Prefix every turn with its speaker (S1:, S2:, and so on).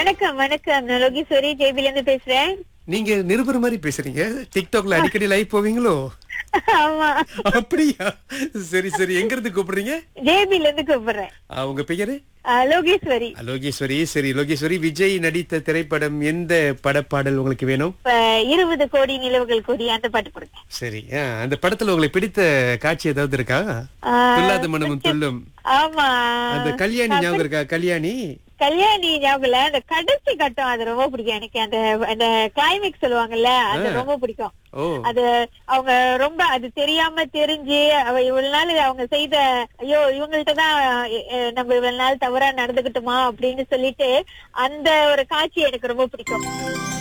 S1: வணக்கம் வணக்கம் நான் லோகேஸ்வரி ஜேபில இருந்து பேசுறேன்
S2: நீங்க நிருபர் மாதிரி பேசுறீங்க டிக்டாக்ல அடிக்கடி லைவ் போவீங்களோ
S1: ஆமா
S2: அப்படியா சரி சரி எங்க இருந்து கூப்பிடுறீங்க
S1: ஜேபில இருந்து கூப்பிடுறேன்
S2: ஆ, உங்க பெயரு
S1: ஆ, லோகேஸ்வரி
S2: ஆ, லோகேஸ்வரி சரி லோகேஸ்வரி விஜய் நடித்த திரைப்படம் எந்த படப்பாடல் உங்களுக்கு வேணும்
S1: இப்ப இருபது கோடி நிலவுகள் கோடி அந்த பாட்டு கொடுங்க
S2: சரி ஆ, அந்த படத்துல உங்களுக்கு பிடித்த காட்சி ஏதாவது இருக்கா
S1: ஆ,
S2: துல்லாத மனமும் துள்ளும்
S1: ஆமா
S2: அந்த கல்யாணி ஞாபகம் இருக்கா கல்யாணி
S1: கல்யாணி ஞாபகம் இல்ல, அந்த கடைசி கட்டம் அது ரொம்ப பிடிக்கும் எனக்கு அந்த அந்த கிளைமேக்ஸ் சொல்லுவாங்கல்ல அது ரொம்ப பிடிக்கும்
S2: ஓ
S1: அது அவங்க ரொம்ப அது தெரியாம தெரிஞ்சு அவ இவ்வளவு நாள் அவங்க செய்த ஐயோ இவங்கள்ட்ட தான் அஹ், நம்ம இவ்வளவு நாள் தவறா நடந்துகிட்டோமா அப்படின்னு சொல்லிட்டு அந்த ஒரு காட்சி எனக்கு ரொம்ப பிடிக்கும்